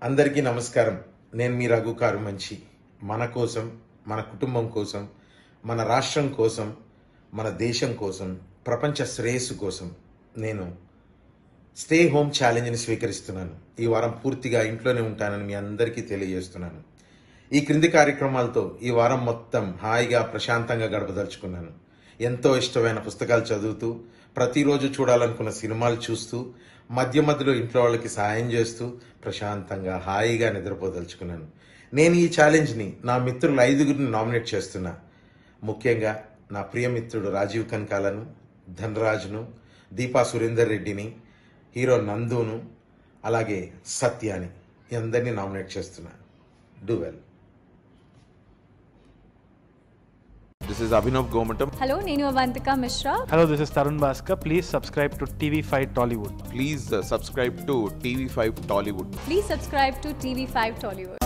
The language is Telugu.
అందరికీ నమస్కారం నేను మీ రఘు కారు మంచి మన కోసం మన కుటుంబం కోసం మన రాష్ట్రం కోసం మన దేశం కోసం ప్రపంచ శ్రేయస్సు కోసం నేను స్టే హోమ్ ఛాలెంజ్ని స్వీకరిస్తున్నాను ఈ వారం పూర్తిగా ఇంట్లోనే ఉంటానని మీ అందరికీ తెలియజేస్తున్నాను ఈ క్రింది కార్యక్రమాలతో ఈ వారం మొత్తం హాయిగా ప్రశాంతంగా గడపదలుచుకున్నాను ఎంతో ఇష్టమైన పుస్తకాలు చదువుతూ ప్రతిరోజు చూడాలనుకున్న సినిమాలు చూస్తూ మధ్య మధ్యలో ఇంట్లో వాళ్ళకి సహాయం చేస్తూ ప్రశాంతంగా హాయిగా నిద్రపోదలుచుకున్నాను నేను ఈ ఛాలెంజ్ని నా మిత్రులు ఐదుగురిని నామినేట్ చేస్తున్నా ముఖ్యంగా నా ప్రియమిత్రుడు రాజీవ్ కనకాలను ధనరాజ్ను దీపా సురేందర్ రెడ్డిని హీరో నందును అలాగే సత్యాని ఈ అందరినీ నామినేట్ చేస్తున్నా do well This is Abhinav Gomatam. Hello నేను Avantika Mishra Hello, this is Tarun Bhaskar. Please subscribe to TV5 Tollywood. Please uh, subscribe to TV5 Tollywood. Please subscribe to TV five Tollywood